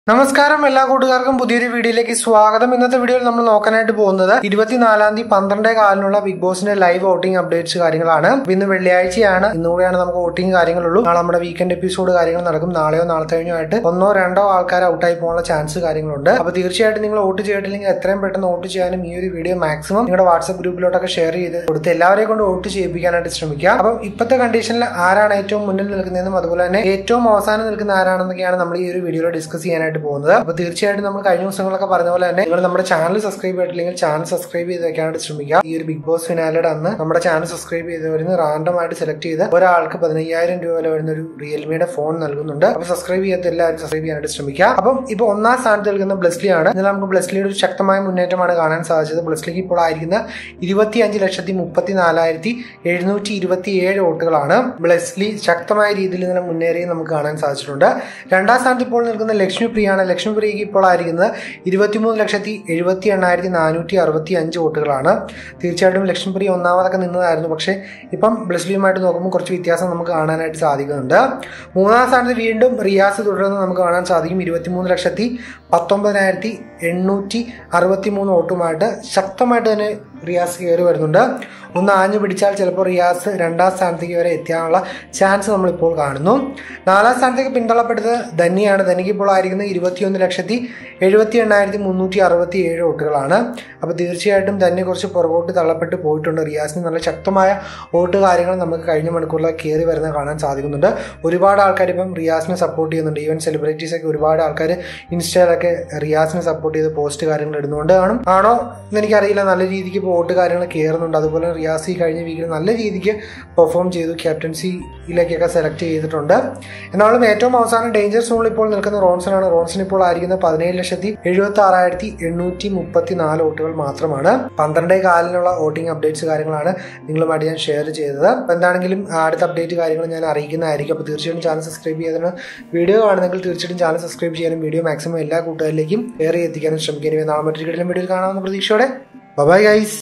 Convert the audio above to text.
നമസ്കാരം എല്ലാ കൂട്ടുകാർക്കും പുതിയൊരു വീഡിയോയിലേക്ക് സ്വാഗതം ഇന്നത്തെ വീഡിയോയിൽ നമ്മൾ നോക്കാനായിട്ട് പോകുന്നത് ഇരുപത്തിനാലാം തീയതി പന്ത്രണ്ടേ കാലിനുള്ള ബിഗ് ബോസിന്റെ ലൈവ് വോട്ടിംഗ് അപ്ഡേറ്റ്സ് കാര്യങ്ങളാണ് അപ്പൊ ഇന്ന് വെള്ളിയാഴ്ചയാണ് ഇന്നുകൂടെയാണ് നമുക്ക് വോട്ടിംഗ് കാര്യങ്ങളുള്ളൂ നാളെ നമ്മുടെ വീക്കെൻഡ് എപ്പിസോഡ് കാര്യങ്ങൾ നടക്കും നാളെയോ നാളത്തെ കഴിഞ്ഞോ ആയിട്ട് ഒന്നോ രണ്ടോ ആൾക്കാർ ഔട്ടായി പോകാനുള്ള ചാൻസ് കാര്യങ്ങളുണ്ട് അപ്പൊ തീർച്ചയായിട്ടും നിങ്ങൾ വോട്ട് ചെയ്തിട്ടില്ലെങ്കിൽ എത്രയും പെട്ടെന്ന് വോട്ട് ചെയ്യാനും ഈ ഒരു വീഡിയോ മാക്സിമം നിങ്ങളുടെ വാട്സ്ആപ്പ് ഗ്രൂപ്പിലോട്ടൊക്കെ ഷെയർ ചെയ്ത് കൊടുത്ത് എല്ലാവരെയും കൊണ്ട് വോട്ട് ചെയ്യിപ്പിക്കാനായിട്ട് ശ്രമിക്കുക അപ്പം ഇപ്പോഴത്തെ കണ്ടീഷനിൽ ആരാണ് ഏറ്റവും മുന്നിൽ നിൽക്കുന്നതെന്നും അതുപോലെ തന്നെ ഏറ്റവും അവസാനം നിൽക്കുന്ന ആരാണെന്നൊക്കെയാണ് നമ്മൾ ഈ ഒരു വീഡിയോയിൽ ഡിസ്കസ് ചെയ്യാനായിട്ട് പോകുന്നത് അപ്പോൾ തീർച്ചയായിട്ടും നമ്മൾ കഴിഞ്ഞ ദിവസങ്ങളൊക്കെ പറഞ്ഞ പോലെ തന്നെ നിങ്ങൾ നമ്മുടെ ചാനൽ സബ്സ്ക്രൈബ് ചെയ്തിട്ടില്ലെങ്കിൽ ചാനൽ സബ്സ്ക്രൈബ് ചെയ്ത് വെക്കാനായിട്ട് ശ്രമിക്കുക ഈ ഒരു ബിഗ് ബോസ് ഫിനാലയുടെ അന്ന് നമ്മുടെ ചാനൽ സബ്സ്ക്രൈബ് ചെയ്തവരിന്ന് റാൻഡം ആയിട്ട് സെലക്ട് ചെയ്ത് ഒരാൾക്ക് പതിനയ്യായിരം രൂപ വില വരുന്ന ഒരു റിയൽമിയുടെ ഫോൺ നൽകുന്നുണ്ട് അപ്പോൾ സബ്സ്ക്രൈബ് ചെയ്യാത്ത എല്ലാവരും സബ്സ്ക്രൈബ് ചെയ്യാനായിട്ട് ശ്രമിക്കുക അപ്പം ഇപ്പോൾ ഒന്നാം സ്ഥാനത്ത് നിൽക്കുന്ന ബ്ലസ്ലി ആണ് എന്നാൽ നമുക്ക് ബ്ലസ്ലിയുടെ ഒരു ശക്തമായ മുന്നേറ്റമാണ് കാണാൻ സാധിച്ചത് ബ്ലസ്ലിക്ക് ഇപ്പോൾ ആയിരിക്കുന്ന ഇരുപത്തി അഞ്ച് ലക്ഷത്തി മുപ്പത്തി നാലായിരത്തി എഴുന്നൂറ്റി ഇരുപത്തി ഏഴ് വോട്ടുകളാണ് ബ്ലസ്ലി ശക്തമായ രീതിയിൽ ഇന്നലെ മുന്നേറി നമുക്ക് കാണാൻ സാധിച്ചിട്ടുണ്ട് രണ്ടാം സ്ഥാനത്ത് ഇപ്പോൾ നിൽക്കുന്ന ലക്ഷ്മി പ്രിയാണ് ലക്ഷ്മി പ്രിയക്ക് ഇപ്പോൾ ആയിരിക്കുന്നത് ഇരുപത്തിമൂന്ന് ലക്ഷത്തി എഴുപത്തി എണ്ണായിരത്തി നാനൂറ്റി അറുപത്തി അഞ്ച് വോട്ടുകളാണ് തീർച്ചയായിട്ടും ലക്ഷ്മി പ്രിയ ഒന്നാമതൊക്കെ നിന്നതായിരുന്നു പക്ഷേ ഇപ്പം ബ്ലസ്ലിയുമായിട്ട് നോക്കുമ്പോൾ കുറച്ച് വ്യത്യാസം നമുക്ക് കാണാനായിട്ട് സാധിക്കുന്നുണ്ട് മൂന്നാം സ്ഥാനത്ത് വീണ്ടും റിയാസ് തുടരുന്നത് നമുക്ക് കാണാൻ സാധിക്കും ഇരുപത്തിമൂന്ന് ലക്ഷത്തി പത്തൊമ്പതിനായിരത്തി എണ്ണൂറ്റി അറുപത്തി മൂന്ന് വോട്ടുമായിട്ട് ശക്തമായിട്ട് തന്നെ റിയാസ് കയറി വരുന്നുണ്ട് ഒന്ന് ആഞ്ഞു പിടിച്ചാൽ ചിലപ്പോൾ റിയാസ് രണ്ടാം സ്ഥാനത്തേക്ക് വരെ എത്താനുള്ള ചാൻസ് നമ്മളിപ്പോൾ കാണുന്നു നാലാം സ്ഥാനത്തേക്ക് പിന്തള്ളപ്പെട്ടത് ധനിയാണ് ധനിക്ക് ഇപ്പോൾ ആയിരിക്കുന്നത് ഇരുപത്തിയൊന്ന് ലക്ഷത്തി എഴുപത്തി എണ്ണായിരത്തി മുന്നൂറ്റി അറുപത്തി ഏഴ് വോട്ടുകളാണ് അപ്പോൾ തീർച്ചയായിട്ടും ധന്യ കുറച്ച് പുറകോട്ട് തള്ളപ്പെട്ട് പോയിട്ടുണ്ട് റിയാസിന് നല്ല ശക്തമായ വോട്ട് കാര്യങ്ങൾ നമുക്ക് കഴിഞ്ഞ മണിക്കൂറിൽ കയറി വരുന്നത് കാണാൻ സാധിക്കുന്നുണ്ട് ഒരുപാട് ആൾക്കാർ ഇപ്പം റിയാസിനെ സപ്പോർട്ട് ചെയ്യുന്നുണ്ട് ഈവൻ സെലിബ്രിറ്റീസ് ഒക്കെ ഒരുപാട് ആൾക്കാർ ഇൻസ്റ്റയിലൊക്കെ റിയാസിനെ സപ്പോർട്ട് ചെയ്ത് പോസ്റ്റ് കാര്യങ്ങൾ ഇടുന്നുണ്ട് കാണും ആണോ എന്ന് എനിക്കറിയില്ല നല്ല രീതിക്ക് വോട്ട് കാര്യങ്ങൾ കയറുന്നുണ്ട് അതുപോലെ റിയാസ് ഈ കഴിഞ്ഞ വീക്കിൽ നല്ല രീതിക്ക് പെർഫോം ചെയ്തു ക്യാപ്റ്റൻസിയിലേക്കൊക്കെ സെലക്ട് ചെയ്തിട്ടുണ്ട് എന്നാലും ഏറ്റവും അവസാനം ഡേഞ്ചർ സോണിൽ ഇപ്പോൾ നിൽക്കുന്ന റോൺസൺ ആണ് റോൺസൺ ഇപ്പോൾ ആയിരിക്കുന്ന പതിനേഴ് ലക്ഷത്തി എഴുപത്തി ആറായിരത്തി എണ്ണൂറ്റി മുപ്പത്തി നാല് വോട്ടുകൾ മാത്രമാണ് പന്ത്രണ്ടേ കാലിനുള്ള വോട്ടിംഗ് അപ്ഡേറ്റ്സ് കാര്യങ്ങളാണ് നിങ്ങളുമായിട്ട് ഞാൻ ഷെയർ ചെയ്തത് അപ്പോൾ എന്താണെങ്കിലും അടുത്ത അപ്ഡേറ്റ് കാര്യങ്ങൾ ഞാൻ അറിയിക്കുന്നതായിരിക്കും അപ്പോൾ തീർച്ചയായിട്ടും ചാനൽ സബ്സ്ക്രൈബ് ചെയ്തതിന് വീഡിയോ കാണുന്നെങ്കിൽ തീർച്ചയായിട്ടും ചാനൽ സബ്സ്ക്രൈബ് ചെയ്യാനും വീഡിയോ മാക്സിമം എല്ലാ കൂട്ടുകാരിലേക്കും ഏറെ എത്തിക്കാനും ശ്രമിക്കാനും നാളെ മറ്റൊരു വീഡിയോയിൽ കാണാവുന്ന പ്രതീക്ഷയോടെ ബൈ ഗൈസ്